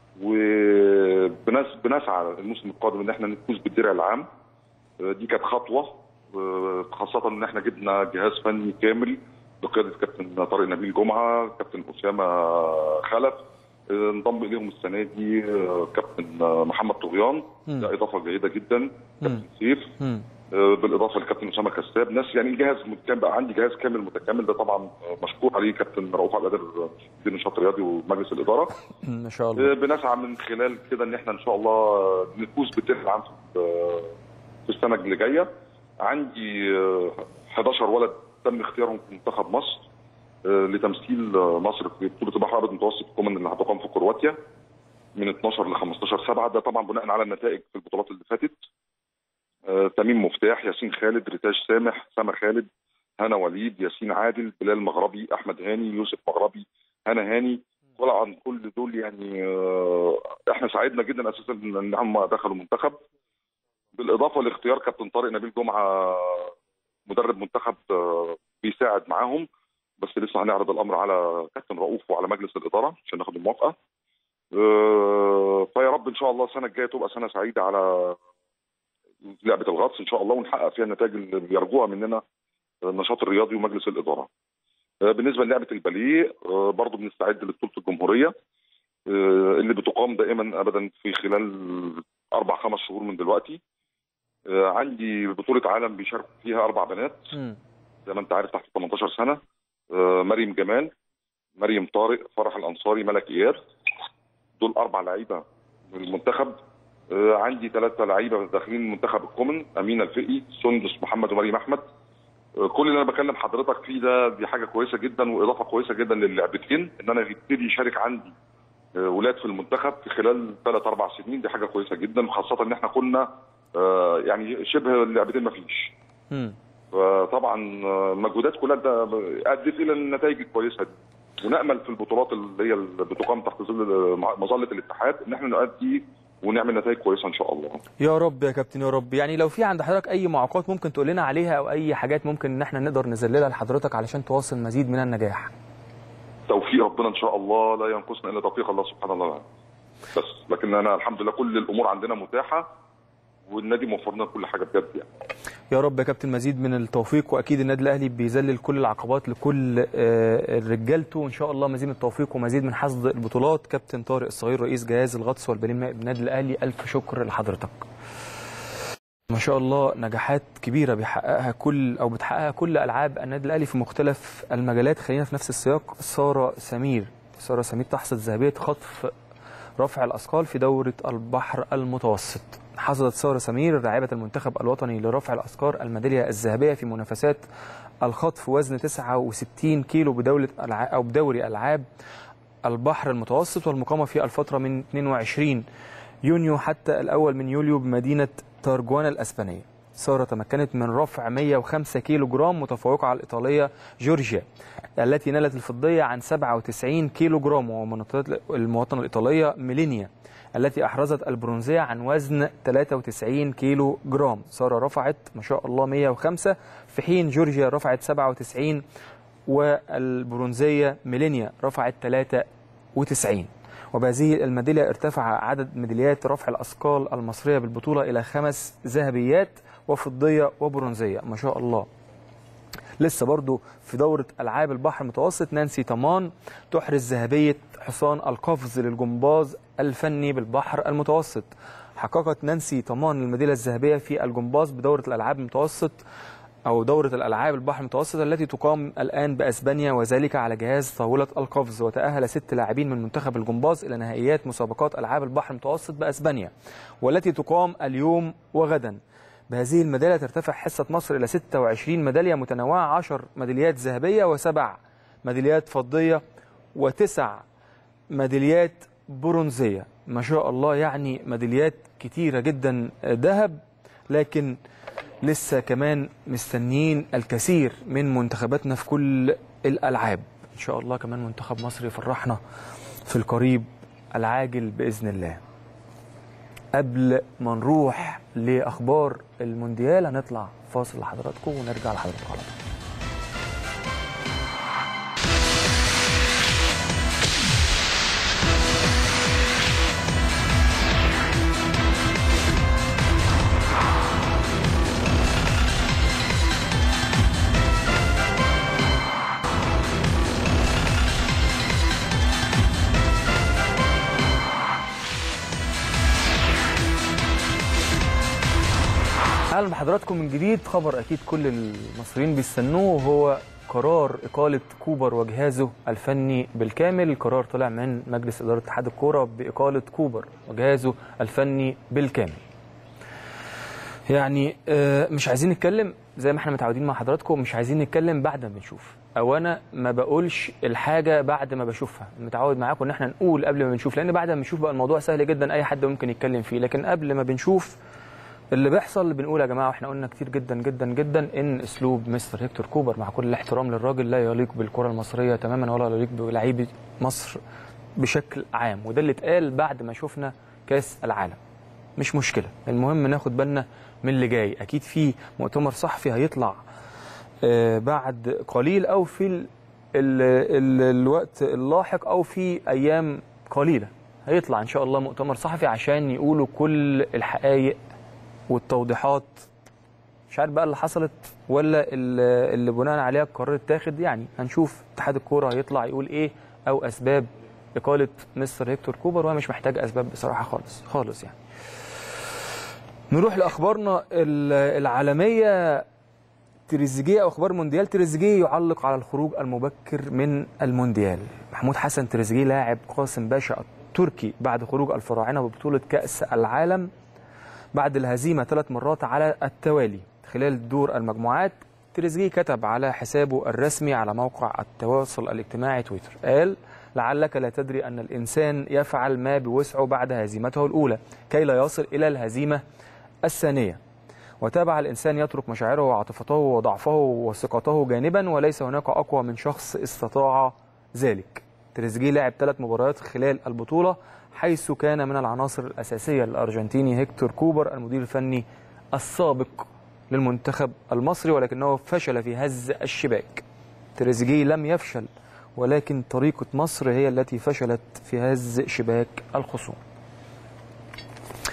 وبنسعى الموسم القادم ان احنا نفوز بالدرع العام دي كانت خطوه خاصة ان احنا جبنا جهاز فني كامل بقيادة كابتن طارق نبيل جمعة، كابتن أسامة خلف انضم اليهم السنة دي كابتن محمد طغيان ده إضافة جيدة جدا كابتن سيف بالإضافة لكابتن أسامة كساب ناس يعني الجهاز متكامل بقى عندي جهاز كامل متكامل ده طبعا مشكور عليه كابتن رؤوف عبد القادر مدير النشاط الرياضي ومجلس الإدارة ما شاء الله بنسعى من خلال كده ان احنا ان شاء الله نفوز بالدرع العام في السنة اللي جاية عندي 11 ولد تم اختيارهم في منتخب مصر لتمثيل مصر في بطوله البحر الابيض المتوسط كومن اللي هتقام في كرواتيا من 12 ل 15 7 ده طبعا بناء على النتائج في البطولات اللي فاتت تميم مفتاح ياسين خالد ريتاج سامح سما خالد هنا وليد ياسين عادل بلال مغربي احمد هاني يوسف مغربي هنا هاني طبعا كل دول يعني احنا سعدنا جدا اساسا ان هم دخلوا منتخب بالاضافه لاختيار كابتن طارق نبيل جمعه مدرب منتخب بيساعد معاهم بس لسه هنعرض الامر على كابتن رؤوف وعلى مجلس الاداره عشان ناخد الموافقه فيا رب ان شاء الله السنه الجايه تبقى سنه سعيده على لعبه الغطس ان شاء الله ونحقق فيها النتائج اللي بيرجوها مننا النشاط الرياضي ومجلس الاداره. بالنسبه للعبه الباليه برضه بنستعد لبطوله الجمهوريه اللي بتقام دائما ابدا في خلال اربع خمس شهور من دلوقتي. عندي بطوله عالم بيشارك فيها اربع بنات زي ما انت عارف تحت 18 سنه مريم جمال مريم طارق فرح الانصاري ملك اياد دول اربع لعيبه من المنتخب عندي ثلاثه لعيبه داخلين منتخب الكومن امينه الفقي سندس محمد ومريم احمد كل اللي انا بكلم حضرتك فيه ده دي حاجه كويسه جدا واضافه كويسه جدا للعبتين ان انا يبتدي يشارك عندي ولاد في المنتخب في خلال ثلاث اربع سنين دي حاجه كويسه جدا وخاصه ان احنا كنا يعني شبه اللعبتين ما فيش فطبعا المجهودات كلها ده ادت الى النتائج الكويسه دي ونامل في البطولات اللي هي اللي بتقام تحت ظل مظله الاتحاد ان احنا نؤدي ونعمل نتائج كويسه ان شاء الله يا رب يا كابتن يا رب يعني لو في عند حضرتك اي معوقات ممكن تقول لنا عليها او اي حاجات ممكن ان احنا نقدر نذللها لحضرتك علشان توصل مزيد من النجاح توفيق ربنا ان شاء الله لا ينقصنا الا توفيق الله سبحانه وتعالى بس لكن انا الحمد لله كل الامور عندنا متاحه والنادي موفر لنا كل حاجه بجد يعني يا رب يا كابتن مزيد من التوفيق واكيد النادي الاهلي بيذلل كل العقبات لكل آه، رجالته وان شاء الله مزيد من التوفيق ومزيد من حصد البطولات كابتن طارق الصغير رئيس جهاز الغطس والبليم بالنادي الاهلي الف شكر لحضرتك ما شاء الله نجاحات كبيره بيحققها كل او بتحققها كل العاب النادي الاهلي في مختلف المجالات خلينا في نفس السياق ساره سمير ساره سمير تحصد ذهبيه خطف رفع الاثقال في دوره البحر المتوسط حصدت ساره سمير لاعبه المنتخب الوطني لرفع الاثقال الميداليه الذهبيه في منافسات الخطف وزن 69 كيلو بدوله الع- او بدوري العاب البحر المتوسط والمقامه في الفتره من 22 يونيو حتى الاول من يوليو بمدينه تارجوانا الاسبانيه. ساره تمكنت من رفع 105 كيلو جرام متفوقه على الايطاليه جورجيا التي نالت الفضيه عن 97 كيلو جرام ومن المواطنه الايطاليه ميلينيا التي احرزت البرونزيه عن وزن 93 كيلو جرام. ساره رفعت ما شاء الله 105 في حين جورجيا رفعت 97 والبرونزيه ميلينيا رفعت 93 وبهذه الميداليه ارتفع عدد ميداليات رفع الاثقال المصريه بالبطوله الى خمس ذهبيات وفضيه وبرونزيه ما شاء الله لسه برضو في دورة ألعاب البحر المتوسط نانسي طمان تحرز ذهبية حصان القفز للجمباز الفني بالبحر المتوسط حققت نانسي طمان الميدالية الذهبية في الجمباز بدورة الألعاب المتوسط أو دورة الألعاب البحر المتوسط التي تقام الآن بأسبانيا وذلك على جهاز طاولة القفز وتأهل ست لاعبين من منتخب الجمباز إلى نهائيات مسابقات ألعاب البحر المتوسط بأسبانيا والتي تقام اليوم وغدا بهذه الميدالية ترتفع حصة مصر إلى 26 ميدالية متنوعة 10 ميداليات ذهبية وسبع ميداليات فضية وتسع ميداليات برونزية ما شاء الله يعني ميداليات كتيرة جدا ذهب لكن لسه كمان مستنيين الكثير من منتخباتنا في كل الألعاب إن شاء الله كمان منتخب مصر يفرحنا في القريب العاجل بإذن الله قبل ما نروح لاخبار المونديال هنطلع فاصل لحضراتكم ونرجع لحضراتكم على طول اهلا بحضراتكم من جديد خبر اكيد كل المصريين بيستنوه وهو قرار اقاله كوبر وجهازه الفني بالكامل القرار طلع من مجلس اداره اتحاد الكوره باقاله كوبر وجهازه الفني بالكامل يعني آه، مش عايزين نتكلم زي ما احنا متعودين مع حضراتكم مش عايزين نتكلم بعد ما بنشوف او انا ما بقولش الحاجه بعد ما بشوفها متعود معاكم ان احنا نقول قبل ما بنشوف لان بعد ما بنشوف بقى الموضوع سهل جدا اي حد ممكن يتكلم فيه لكن قبل ما بنشوف اللي بيحصل اللي بنقول يا جماعه واحنا قلنا كتير جدا جدا جدا ان اسلوب مستر هيكتور كوبر مع كل الاحترام للراجل لا يليق بالكره المصريه تماما ولا يليق بلاعيبه مصر بشكل عام وده اللي اتقال بعد ما شفنا كاس العالم مش مشكله المهم ناخد بالنا من اللي جاي اكيد في مؤتمر صحفي هيطلع آه، بعد قليل او في ال ال ال الوقت اللاحق او في ايام قليله هيطلع ان شاء الله مؤتمر صحفي عشان يقولوا كل الحقائق والتوضيحات مش عارف بقى اللي حصلت ولا اللي اللي بناء عليها القرار اتاخد يعني هنشوف اتحاد الكوره هيطلع يقول ايه او اسباب اقاله مستر هيكتور كوبر وهي مش محتاجه اسباب بصراحه خالص خالص يعني نروح لاخبارنا ال- العالميه تريزيجيه او اخبار مونديال تريزيجيه يعلق على الخروج المبكر من المونديال محمود حسن تريزيجيه لاعب قاسم باشا التركي بعد خروج الفراعنه ببطوله كاس العالم بعد الهزيمه ثلاث مرات على التوالي خلال دور المجموعات تريزيجيه كتب على حسابه الرسمي على موقع التواصل الاجتماعي تويتر قال لعلك لا تدري ان الانسان يفعل ما بوسعه بعد هزيمته الاولى كي لا يصل الى الهزيمه الثانيه وتابع الإنسان يترك مشاعره وعاطفته وضعفه وثقته جانبا وليس هناك أقوى من شخص استطاع ذلك تريزيجيه لعب ثلاث مباريات خلال البطولة حيث كان من العناصر الأساسية للأرجنتيني هيكتور كوبر المدير الفني السابق للمنتخب المصري ولكنه فشل في هز الشباك تريزيجيه لم يفشل ولكن طريقة مصر هي التي فشلت في هز شباك الخصوم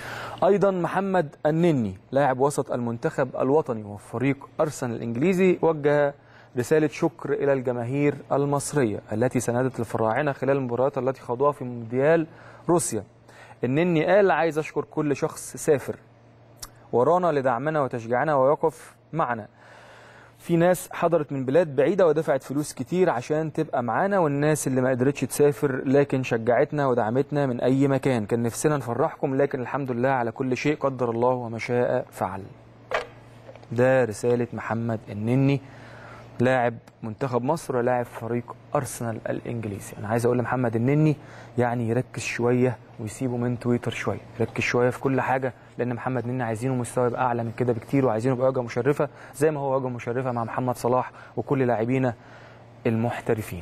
ايضا محمد النني لاعب وسط المنتخب الوطني وفريق ارسنال الانجليزي وجه رساله شكر الى الجماهير المصريه التي ساندت الفراعنه خلال المباريات التي خاضوها في مونديال روسيا النني قال عايز اشكر كل شخص سافر ورانا لدعمنا وتشجيعنا ويقف معنا في ناس حضرت من بلاد بعيدة ودفعت فلوس كتير عشان تبقى معانا والناس اللي ما قدرتش تسافر لكن شجعتنا ودعمتنا من أي مكان كان نفسنا نفرحكم لكن الحمد لله على كل شيء قدر الله وما شاء فعل ده رسالة محمد النني لاعب منتخب مصر ولاعب فريق أرسنال الإنجليزي أنا عايز أقول لمحمد النني يعني يركز شوية ويسيبه من تويتر شوية يركز شوية في كل حاجة لأن محمد النني عايزينه مستوى يبقى أعلى من كده بكتير وعايزينه يبقى واجهة مشرفة زي ما هو واجهة مشرفة مع محمد صلاح وكل لاعبينا المحترفين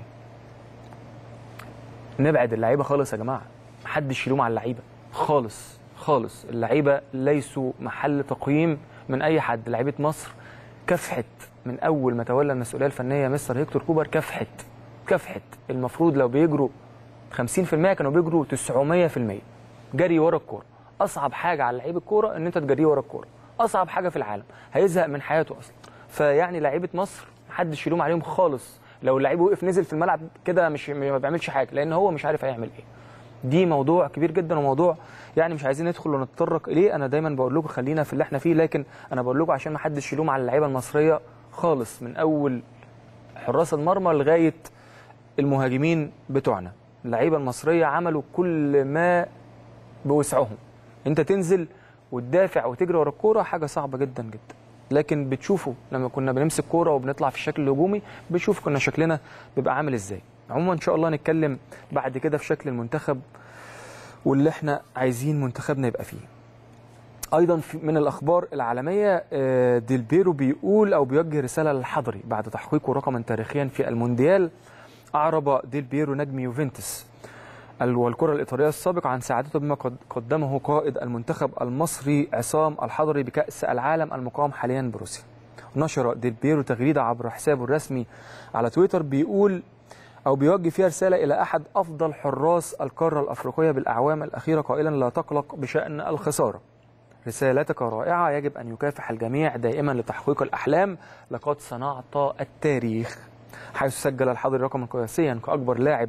نبعد اللعيبة خالص يا جماعة محدش يلوم على اللعيبة خالص خالص اللعيبة ليسوا محل تقييم من أي حد لعيبة مصر كافحت من اول ما تولى المسؤوليه الفنيه مستر هيكتور كوبر كافحت كافحت المفروض لو بيجروا 50% كانوا بيجروا 900% جري ورا الكوره اصعب حاجه على لعيب الكوره ان انت تجريه ورا الكوره اصعب حاجه في العالم هيزهق من حياته اصلا فيعني لعيبه مصر محدش يلوم عليهم خالص لو اللعيب وقف نزل في الملعب كده مش ما بيعملش حاجه لان هو مش عارف هيعمل ايه دي موضوع كبير جدا وموضوع يعني مش عايزين ندخل ونتطرق اليه انا دايما بقول لكم خلينا في اللي احنا فيه لكن انا بقول لكم عشان ما حدش يلوم على اللعيبه المصريه خالص من اول حراس المرمى لغايه المهاجمين بتوعنا اللعيبه المصريه عملوا كل ما بوسعهم انت تنزل وتدافع وتجري ورا الكوره حاجه صعبه جدا جدا لكن بتشوفوا لما كنا بنمسك كوره وبنطلع في الشكل الهجومي بتشوف كنا شكلنا بيبقى عامل ازاي عموما ان شاء الله نتكلم بعد كده في شكل المنتخب واللي احنا عايزين منتخبنا يبقى فيه ايضا في من الاخبار العالميه ديل بيرو بيقول او بيوجه رساله للحضري بعد تحقيقه رقما تاريخيا في المونديال اعرب ديل بيرو نجم يوفنتوس والكره الايطاليه السابق عن سعادته بما قدمه قائد المنتخب المصري عصام الحضري بكاس العالم المقام حاليا بروسيا نشر ديل بيرو تغريده عبر حسابه الرسمي على تويتر بيقول او بيوجه فيها رساله الى احد افضل حراس القاره الافريقيه بالاعوام الاخيره قائلا لا تقلق بشان الخساره رسالتك رائعة يجب أن يكافح الجميع دائما لتحقيق الأحلام لقد صنعت التاريخ حيث سجل الحضري رقما قياسيا كأكبر لاعب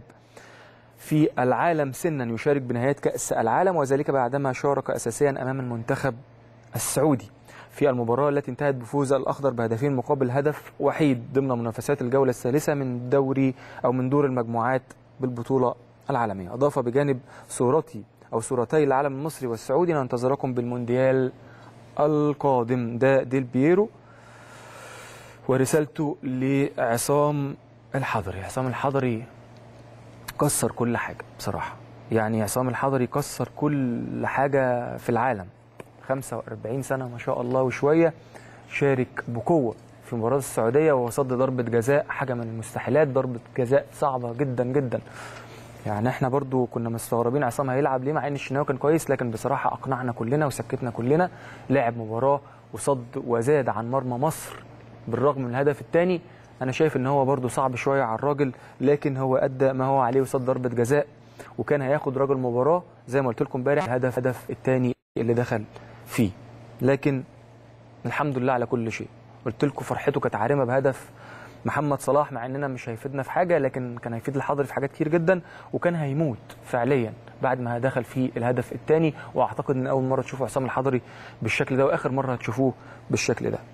في العالم سنا يشارك بنهاية كأس العالم وذلك بعدما شارك أساسيا أمام المنتخب السعودي في المباراة التي انتهت بفوز الأخضر بهدفين مقابل هدف وحيد ضمن منافسات الجولة الثالثة من دوري أو من دور المجموعات بالبطولة العالمية أضاف بجانب صورتي او صورتي العالم المصري والسعودي ننتظركم بالمونديال القادم ده ديل بيرو ورسالته لعصام الحضري عصام الحضري كسر كل حاجه بصراحه يعني عصام الحضري كسر كل حاجه في العالم 45 سنه ما شاء الله وشويه شارك بقوه في مباراه السعوديه وصد ضربه جزاء حاجه من المستحيلات ضربه جزاء صعبه جدا جدا يعني احنا برضو كنا مستغربين عصام هيلعب ليه مع ان الشناوي كان كويس لكن بصراحه اقنعنا كلنا وسكتنا كلنا لعب مباراه وصد وزاد عن مرمى مصر بالرغم من الهدف الثاني انا شايف ان هو برضو صعب شويه على الراجل لكن هو ادى ما هو عليه وصد ضربه جزاء وكان هياخد راجل مباراه زي ما قلت لكم امبارح الهدف هدف الثاني اللي دخل فيه لكن الحمد لله على كل شيء قلت لكم فرحته كانت عارمه بهدف محمد صلاح مع اننا مش هيفيدنا في حاجه لكن كان هيفيد الحضري في حاجات كتير جدا وكان هيموت فعليا بعد ما دخل في الهدف الثاني واعتقد ان اول مره تشوفوا عصام الحضري بالشكل ده واخر مره هتشوفوه بالشكل ده.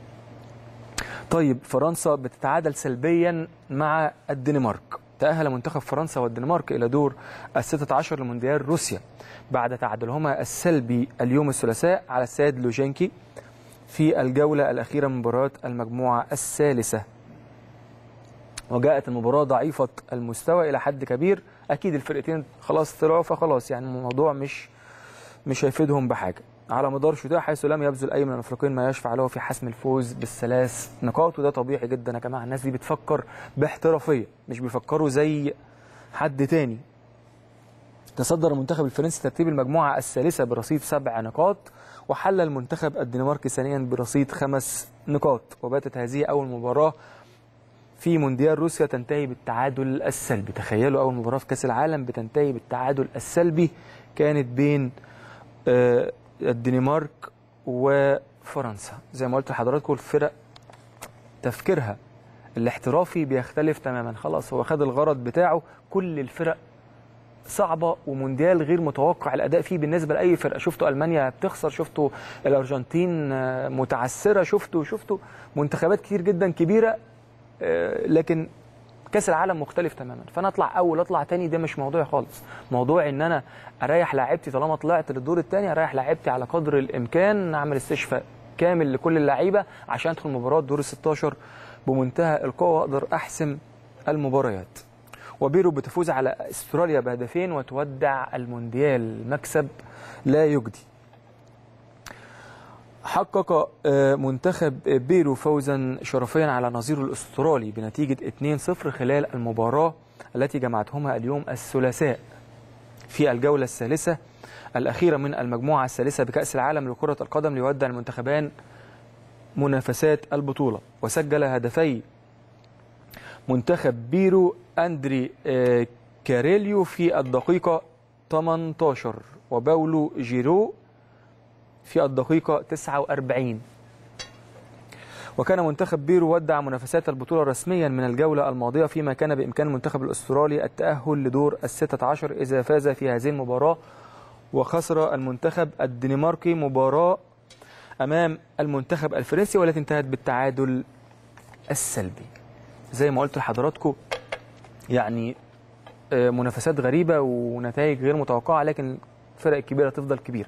طيب فرنسا بتتعادل سلبيا مع الدنمارك. تأهل منتخب فرنسا والدنمارك إلى دور الستة عشر لمونديال روسيا بعد تعادلهما السلبي اليوم الثلاثاء على السيد لوجينكي في الجولة الأخيرة من مباراة المجموعة الثالثة وجاءت المباراة ضعيفة المستوى إلى حد كبير أكيد الفرقتين خلاص طلعوا فخلاص يعني الموضوع مش مش هيفيدهم بحاجة على مدار شتاء حيث لم يبذل أي من الأفريقيين ما يشفع له في حسم الفوز بالثلاث نقاط وده طبيعي جدا يا جماعة الناس دي بتفكر باحترافية مش بيفكروا زي حد تاني تصدر المنتخب الفرنسي ترتيب المجموعة الثالثة برصيد سبع نقاط وحل المنتخب الدنماركي ثانيا برصيد خمس نقاط وباتت هذه أول مباراة في مونديال روسيا تنتهي بالتعادل السلبي تخيلوا اول مباراه في كاس العالم بتنتهي بالتعادل السلبي كانت بين الدنمارك وفرنسا زي ما قلت لحضراتكم الفرق تفكيرها الاحترافي بيختلف تماما خلاص هو خد الغرض بتاعه كل الفرق صعبه ومونديال غير متوقع الاداء فيه بالنسبه لاي فرقه شفتوا المانيا بتخسر شفتوا الارجنتين آه، متعثره شفتوا شفتوا منتخبات كتير جدا كبيره آه، لكن كاس العالم مختلف تماما فانا اطلع اول اطلع تاني ده مش موضوعي خالص موضوعي ان انا اريح لاعيبتي طالما طلعت للدور الثاني اريح لاعيبتي على قدر الامكان اعمل استشفاء كامل لكل اللعيبه عشان ادخل مباراه دور ال 16 بمنتهى القوه واقدر احسم المباريات وبيرو بتفوز على استراليا بهدفين وتودع المونديال مكسب لا يجدي حقق آه، منتخب بيرو فوزا شرفيا على نظيره الاسترالي بنتيجة 2-0 خلال المباراة التي جمعتهما اليوم الثلاثاء في الجولة الثالثة الأخيرة من المجموعة الثالثة بكأس العالم لكرة القدم ليودع المنتخبان منافسات البطولة وسجل هدفي منتخب بيرو أندري آه، كاريليو في الدقيقة 18 وباولو جيرو في الدقيقة 49 وكان منتخب بيرو ودع منافسات البطولة رسميا من الجولة الماضية فيما كان بإمكان المنتخب الأسترالي التأهل لدور الستة عشر إذا فاز في هذه المباراة وخسر المنتخب الدنماركي مباراة أمام المنتخب الفرنسي والتي انتهت بالتعادل السلبي زي ما قلت لحضراتكم يعني آه، منافسات غريبة ونتائج غير متوقعة لكن الفرق الكبيرة تفضل كبيرة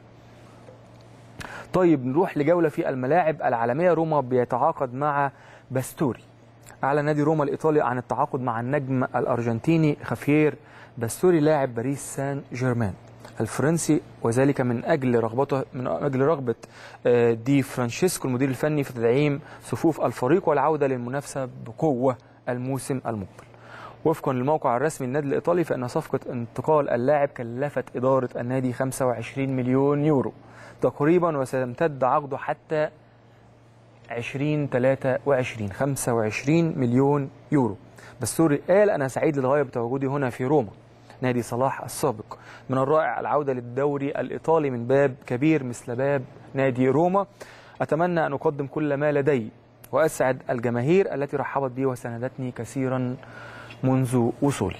طيب نروح لجولة في الملاعب العالمية روما بيتعاقد مع باستوري أعلن نادي روما الإيطالي عن التعاقد مع النجم الأرجنتيني خافير باستوري لاعب باريس سان جيرمان الفرنسي وذلك من أجل رغبته من أجل رغبة آه، دي فرانشيسكو المدير الفني في تدعيم صفوف الفريق والعودة للمنافسة بقوة الموسم المقبل وفقا للموقع الرسمي للنادي الإيطالي فإن صفقة انتقال اللاعب كلفت إدارة النادي 25 مليون يورو تقريبا وسيمتد عقده حتى 2023 25 مليون يورو بسوري قال انا سعيد للغايه بتواجدي هنا في روما نادي صلاح السابق من الرائع العوده للدوري الايطالي من باب كبير مثل باب نادي روما اتمنى ان اقدم كل ما لدي واسعد الجماهير التي رحبت بي وساندتني كثيرا منذ وصولي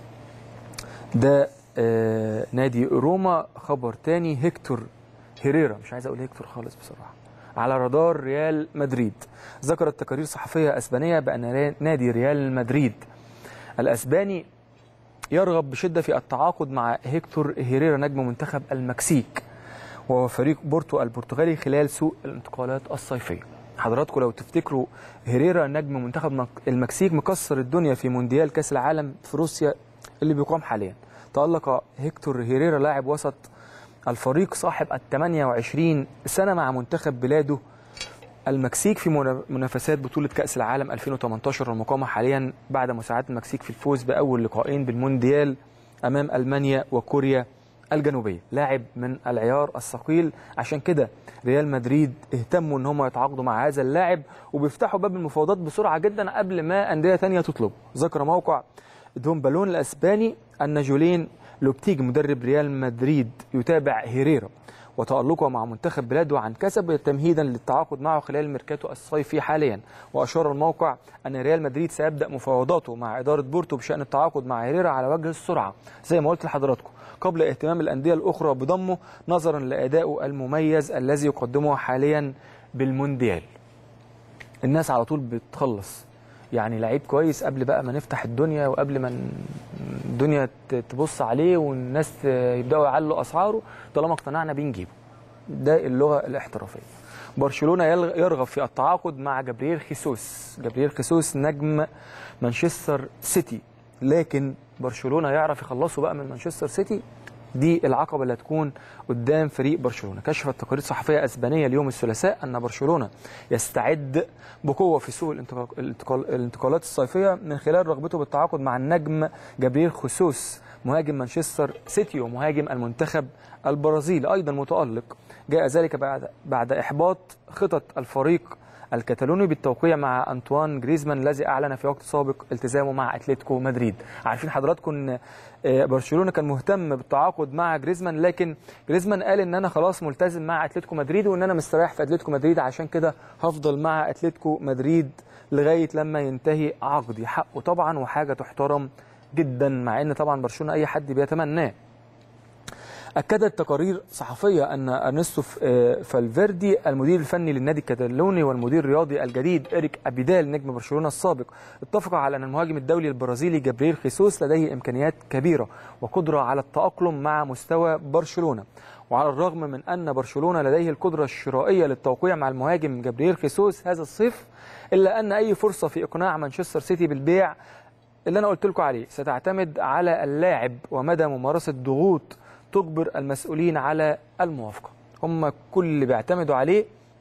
ده آه نادي روما خبر تاني هيكتور هيريرا مش عايز اقول هيكتور خالص بصراحه على رادار ريال مدريد ذكرت تقارير صحفيه اسبانيه بان نادي ريال مدريد الاسباني يرغب بشده في التعاقد مع هيكتور هيريرا نجم منتخب المكسيك وهو فريق بورتو البرتغالي خلال سوق الانتقالات الصيفيه حضراتكم لو تفتكروا هيريرا نجم منتخب مك- المكسيك مكسر الدنيا في مونديال كاس العالم في روسيا اللي بيقام حاليا تألق هيكتور هيريرا لاعب وسط الفريق صاحب ال 28 سنة مع منتخب بلاده المكسيك في منا- منافسات بطولة كأس العالم 2018 المقامة حاليا بعد مساعدة المكسيك في الفوز بأول لقاءين بالمونديال أمام ألمانيا وكوريا الجنوبية لاعب من العيار الثقيل عشان كده ريال مدريد اهتموا ان هم يتعاقدوا مع هذا اللاعب وبيفتحوا باب المفاوضات بسرعة جدا قبل ما أندية تانية تطلب ذكر موقع دوم بالون الأسباني أن جولين لوبتيج مدرب ريال مدريد يتابع هيريرا وتألقه مع منتخب بلاده عن كسب تمهيدا للتعاقد معه خلال الميركاتو الصيفي حاليا وأشار الموقع أن ريال مدريد سيبدأ مفاوضاته مع إدارة بورتو بشأن التعاقد مع هيريرا على وجه السرعة زي ما قلت لحضراتكم قبل اهتمام الأندية الأخرى بضمه نظرا لأدائه المميز الذي يقدمه حاليا بالمونديال الناس على طول بتخلص يعني لعيب كويس قبل بقى ما نفتح الدنيا وقبل ما ن- الدنيا ت- تبص عليه والناس ت- يبداوا يعلوا اسعاره طالما اقتنعنا بيه نجيبه ده اللغه الاحترافيه برشلونه يلغ- يرغب في التعاقد مع جابرييل خيسوس جابرييل خيسوس نجم مانشستر سيتي لكن برشلونه يعرف يخلصه بقى من مانشستر سيتي دي العقبه اللي هتكون قدام فريق برشلونه كشفت تقارير صحفيه اسبانيه اليوم الثلاثاء ان برشلونه يستعد بقوه في سوق الانتقال- الانتقال- الانتقالات الصيفيه من خلال رغبته بالتعاقد مع النجم جابرييل خيسوس مهاجم مانشستر سيتي ومهاجم المنتخب البرازيلي ايضا متالق جاء ذلك بعد بعد احباط خطط الفريق الكتالوني بالتوقيع مع انطوان جريزمان الذي اعلن في وقت سابق التزامه مع اتلتيكو مدريد عارفين حضراتكم ان آه، برشلونه كان مهتم بالتعاقد مع جريزمان لكن جريزمان قال ان انا خلاص ملتزم مع اتلتيكو مدريد وان انا مستريح في اتلتيكو مدريد عشان كده هفضل مع اتلتيكو مدريد لغايه لما ينتهي عقدي حقه طبعا وحاجه تحترم جدا مع ان طبعا برشلونه اي حد بيتمناه أكدت تقارير صحفية أن أرنستو ف- آه، فالفيردي المدير الفني للنادي الكتالوني والمدير الرياضي الجديد إريك أبيدال نجم برشلونة السابق اتفقا على أن المهاجم الدولي البرازيلي جابرييل خيسوس لديه إمكانيات كبيرة وقدرة على التأقلم مع مستوى برشلونة وعلى الرغم من أن برشلونة لديه القدرة الشرائية للتوقيع مع المهاجم جابرييل خيسوس هذا الصيف إلا أن أي فرصة في إقناع مانشستر سيتي بالبيع اللي انا قلت لكم عليه ستعتمد على اللاعب ومدى ممارسه ضغوط تجبر المسؤولين على الموافقه هم كل اللي بيعتمدوا عليه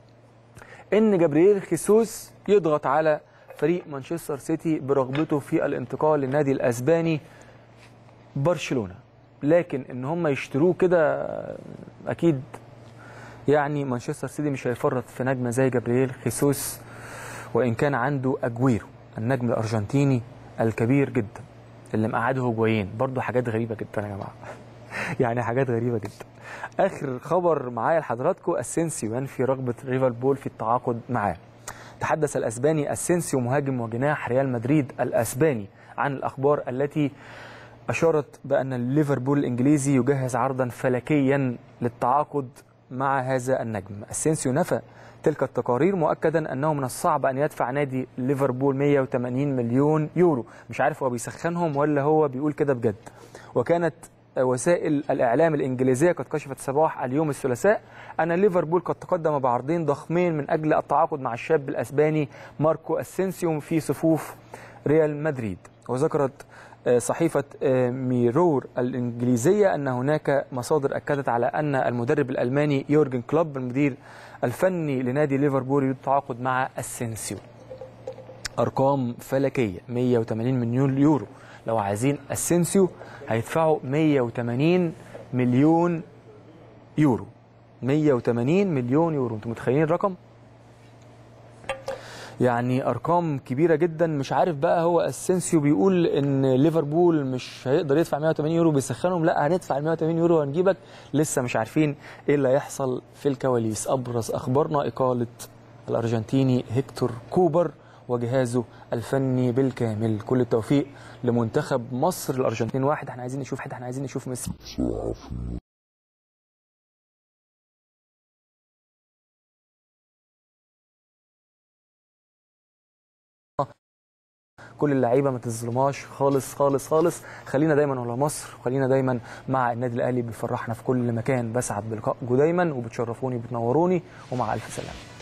ان جابرييل خيسوس يضغط على فريق مانشستر سيتي برغبته في الانتقال للنادي الاسباني برشلونه لكن ان هم يشتروه كده اكيد يعني مانشستر سيتي مش هيفرط في نجم زي جابرييل خيسوس وان كان عنده اجويرو النجم الارجنتيني الكبير جدا اللي مقعده هجوين برضه حاجات غريبه جدا يا جماعه يعني حاجات غريبه جدا اخر خبر معايا لحضراتكم اسينسيو ينفي رغبه ليفربول في التعاقد معاه تحدث الاسباني اسينسيو مهاجم وجناح ريال مدريد الاسباني عن الاخبار التي اشارت بان ليفربول الانجليزي يجهز عرضا فلكيا للتعاقد مع هذا النجم اسينسيو نفى تلك التقارير مؤكدا انه من الصعب ان يدفع نادي ليفربول 180 مليون يورو مش عارف هو بيسخنهم ولا هو بيقول كده بجد وكانت وسائل الاعلام الانجليزيه قد كشفت صباح اليوم الثلاثاء ان ليفربول قد تقدم بعرضين ضخمين من اجل التعاقد مع الشاب الاسباني ماركو اسينسيو في صفوف ريال مدريد وذكرت آه، صحيفة آه، ميرور الإنجليزية أن هناك مصادر أكدت على أن المدرب الألماني يورجن كلوب المدير الفني لنادي ليفربول يريد التعاقد مع اسينسيو أرقام فلكية 180 مليون يورو لو عايزين اسينسيو هيدفعوا 180 مليون يورو 180 مليون يورو انتوا متخيلين الرقم يعني ارقام كبيره جدا مش عارف بقى هو اسينسيو بيقول ان ليفربول مش هيقدر يدفع 180 يورو بيسخنهم لا هندفع ال 180 يورو وهنجيبك لسه مش عارفين ايه اللي هيحصل في الكواليس ابرز اخبارنا اقاله الارجنتيني هيكتور كوبر وجهازه الفني بالكامل كل التوفيق لمنتخب مصر الارجنتين واحد احنا عايزين نشوف حد احنا عايزين نشوف ميسي كل اللعيبه ما تظلمهاش خالص خالص خالص خلينا دايما على مصر وخلينا دايما مع النادي الاهلي بيفرحنا في كل مكان بسعد بلقائكم دايما وبتشرفوني وبتنوروني ومع الف سلامه